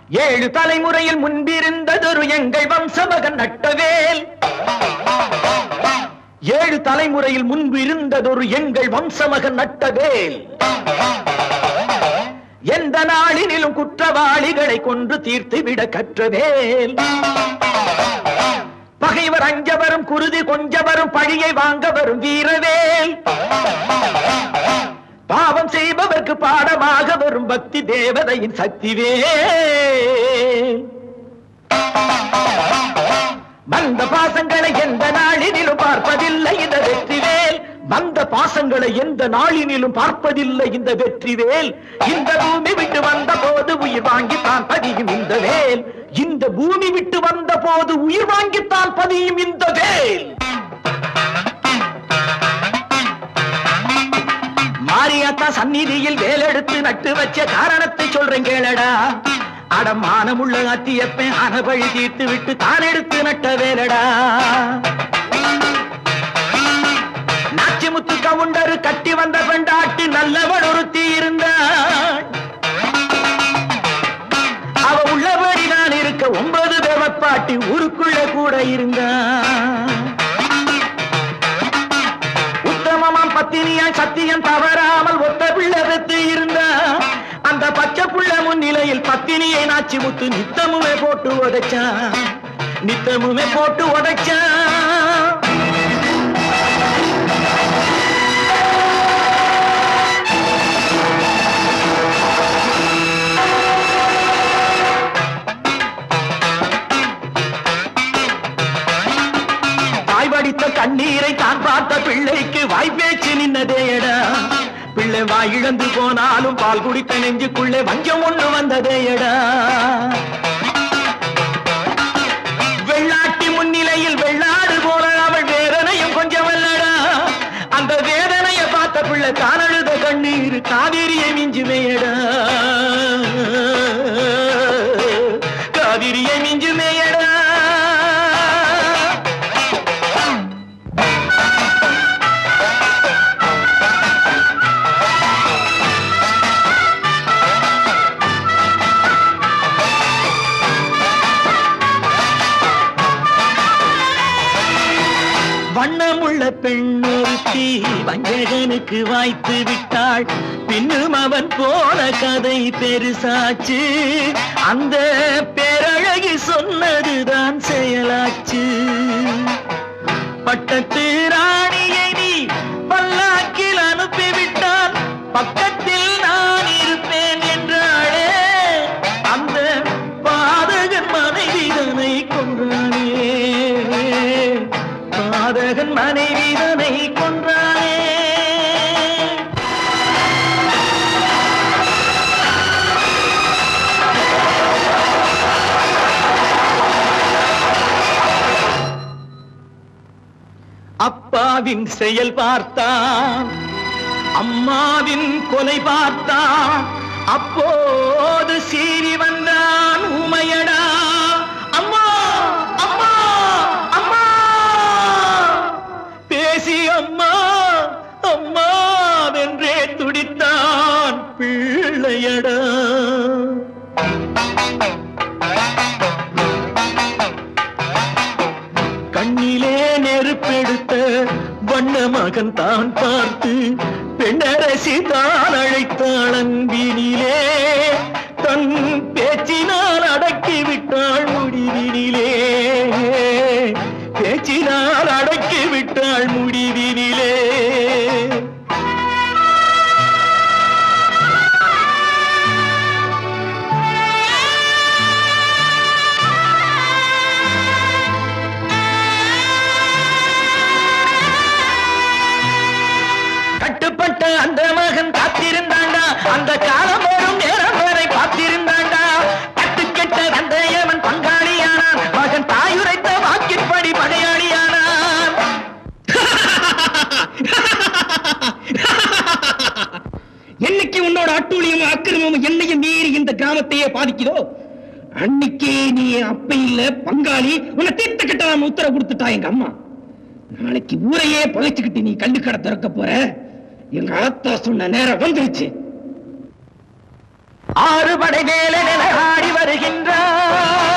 ஏழு தலைமுறையில் முன்பிருந்ததொரு எங்கள் வம்சமகன் நட்டவேல் ஏழு தலைமுறையில் முன்பு இருந்ததொரு எங்கள் வம்சமகன் நட்டவேல் எந்த நாளினிலும் குற்றவாளிகளை கொன்று தீர்த்து விட கற்றவேல் பகைவர் அஞ்ச வரும் குருதி கொஞ்ச வரும் பழியை வாங்க வரும் வீரவேல் பாவம் செய்பவர்க்கு பாடமாக வரும் பக்தி தேவதையின் சக்திவேல் வந்த பாசங்களை எந்த நாளினிலும் பார்ப்பதில்லை இந்த வெற்றிவேல் வந்த பாசங்களை எந்த நாளினிலும் பார்ப்பதில்லை இந்த வெற்றிவேல் இந்த பூமி விட்டு வந்த போது உயிர் வாங்கித்தான் பதியும் இந்த வேல் இந்த பூமி விட்டு வந்த போது உயிர் வாங்கித்தான் பதியும் இந்த வேல் மாரியாத்தா சந்நிதியில் வேலெடுத்து நட்டு வச்ச காரணத்தை சொல்றேன் கேளடா அடமானமுள்ள அத்தியப்பன் அனபழி தீர்த்து விட்டு தான் எடுத்து நட்ட வேலடா நாச்சிமுத்து கவுண்டரு கட்டி வந்த பெண்டாட்டி நல்லவன் ஒருத்தி இருந்தாள் அவ உள்ளபடி நான் இருக்க ஒன்பது தேவப்பாட்டி ஊருக்குள்ள கூட இருந்தான் உத்தமமாம் பத்தினியாய் சத்தியம் தவறாமல் ஒத்த பிள்ளை பெத்து இருந்தா அந்த பச்சை புள்ள முன்னிலையில் பத்தினியை நாச்சி முத்து நித்தமுமே போட்டு உதைச்சான் நித்தமுமே போட்டு உதைச்சான் தாய் வடித்த கண்ணீரை தான் பார்த்த பிள்ளைக்கு வாய்ப்பேச்சு நின்னதேயடா பிள்ளை வாய் இழந்து போனாலும் பால் குடித்த நெஞ்சுக்குள்ளே வஞ்சம் ஒண்ணு வந்ததேயடா வெள்ளாட்டி முன்னிலையில் வெள்ளாடு போல அவள் வேதனையும் கொஞ்சம் அல்லடா அந்த வேதனையை பார்த்த பிள்ளை தான் அழுத கண்ணீர் காவிரியை மிஞ்சுமேயடா காவிரியை மிஞ்சுமேயடா வண்ணமுள்ள பெண்ணொருத்தி வஞ்சகனுக்கு வாய்த்து விட்டாள் பின்னும் அவன் போன கதை பெருசாச்சு அந்த பேரழகி சொன்னதுதான் செயலாச்சு பட்டத்து ராணியை நீ பல்லாக்கில் அனுப்பிவிட்டால் பக்கத்தில் நான் இருப்பேன் என்றாளே அந்த பாதகன் மனைவிதனை கொன்றானே பாதகன் மனைவிதனை கொன்றானே அப்பாவின் செயல் பார்த்தான் அம்மாவின் கொலை பார்த்தான் அப்போது சீறி வந்தான் உமையடா அம்மா அம்மா அம்மா பேசி அம்மா அம்மா வென்றே துடித்தான் பிள்ளையடா கண்ணிலே நெருப்பெடுத்த வண்ண மகன் தான் பார்த்து பெண்ணரசி தான் அழைத்தாள் அன்பினிலே தன் பேச்சினால் அடக்கி விட்டாள் முடிவினிலே பேச்சினால் அடக்கி விட்டாள் முடிவினிலே கட்டுப்பட்ட அந்த மகன் காத்திருந்தாண்டா அந்த காலம் வரும் நேரம் வரை காத்திருந்தாண்டா கட்டுக்கெட்ட அந்த ஏவன் பங்காளியானான் மகன் தாயுரைத்த வாக்கிற்படி படையாளியானான் என்னைக்கு உன்னோட அட்டூழியமும் அக்கிரமமும் என்னையும் மீறி இந்த கிராமத்தையே பாதிக்குதோ அன்னைக்கே நீ அப்ப இல்ல பங்காளி உன்னை தீர்த்து கட்டலாம் உத்தரவு கொடுத்துட்டா எங்க அம்மா நாளைக்கு ஊரையே பகைச்சுக்கிட்டு நீ கள்ளுக்கடை திறக்க போற எங்க ஆத்தா சொன்ன நேரம் வந்துருச்சு ஆறு படை மேலே ஆடி வருகின்றார்